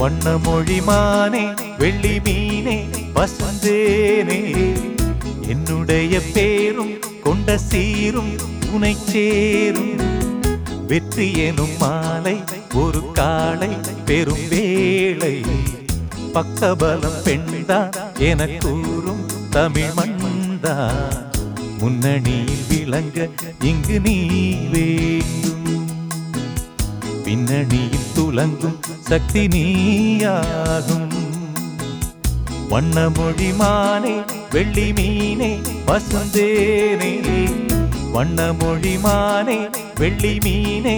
வண்ணமொழிமானே வெள்ளி மீனே வசந்தேனே என்னுடைய பேரும் கொண்ட சீரும் உனை சேரும் வெற்றி எனும் மாலை ஒரு காலை பெரும் வேளை பக்கபலம் பெண்தான் என கூறும் தமிழ் மண்தான் முன்னணியில் விளங்க இங்கு நீ வேண்டும் பின்னணியில் துலங்கும் சக்தி நீயாகும் வண்ணமொழிமானே வெள்ளி மீனே வசந்தேனே வண்ணமொழிமானே வெள்ளி மீனே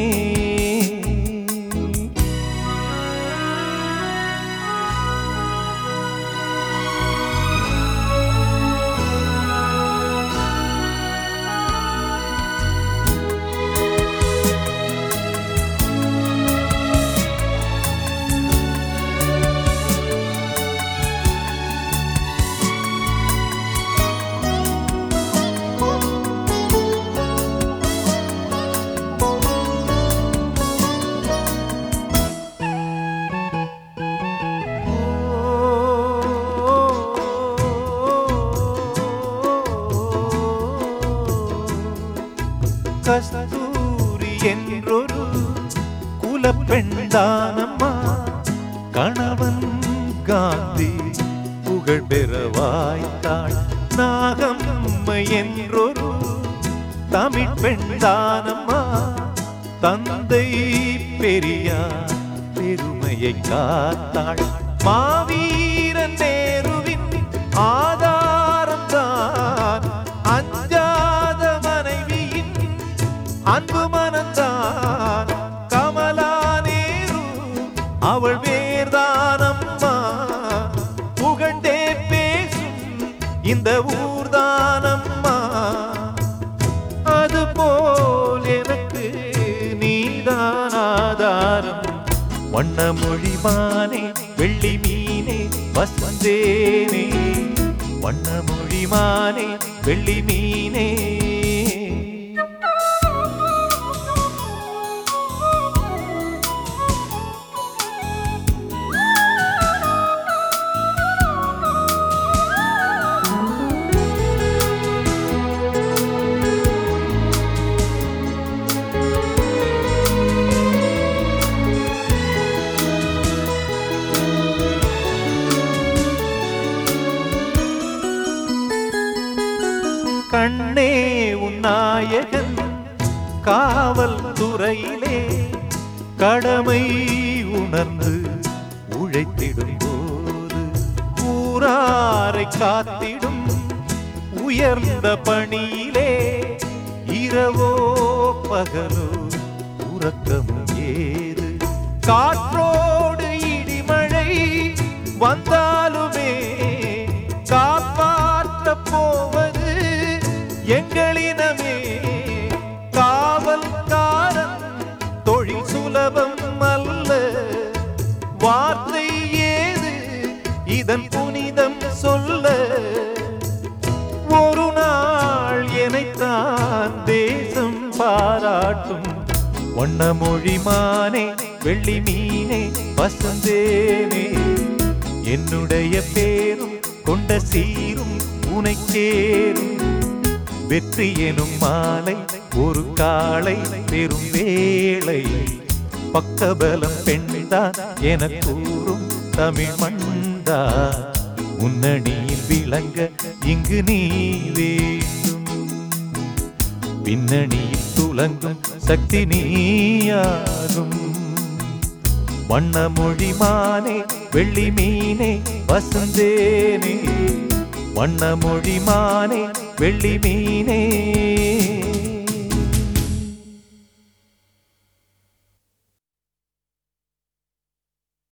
கஸ்தூரி என்றொரு குலப்பெண்தானம்மா கணவன் காந்தி புகழ் பெற வாய்த்தாள் நாகம்மை என்றொரு தமிழ் பெண்தானம்மா தந்தை பெரியார் பெருமையை காத்தாள் மாவீரன் நேருவின் ஆதாரம் தான் அஞ்சாத மனைவியின் அன்பு மனந்தான் கமலா நேரு அவள் வேர்தானம்மா புகழ்ந்தே பேசும் இந்த ஊர்தானம்மா அதுபோல் எனக்கு நீதான் ஆதாரம் வண்ணமொழிமானே வெள்ளி மீனே வசந்தேனே வண்ணமொழிமானே வெள்ளி மீனே கண்ணே உன் நாயகன் காவல் துறையிலே கடமை உணர்ந்து உழைத்திடும் போது ஊராரை காத்திடும் உயர்ந்த பணியிலே இரவோ பகலோ உறக்கமும் ஏது காற்றோடு இடிமழை வந்தாலுமே காப்பாற்ற போவது எங்களினமே காவல்காரன் தொழில் சுலபம் அல்ல வார்த்தை ஏது இதன் புனிதம் சொல்ல ஒரு நாள் எனைத்தான் தேசம் பாராட்டும் வண்ணமொழிமானே வெள்ளி மீனே வசந்தேனே என்னுடைய பேரும் கொண்ட சீரும் உனை சேரும் வெற்றி எனும் மாலை ஒரு காலை பெரும் வேளை பக்கபலம் பெண்தான் என கூறும் தமிழ் மண்டா முன்னணியில் விளங்க இங்கு நீ வேண்டும் பின்னணியில் துலங்கும் சக்தி நீயாகும் வண்ணமொழிமானே வெள்ளி மீனே வசந்தேனே வண்ணமொழிமானே வெள்ளி மீனே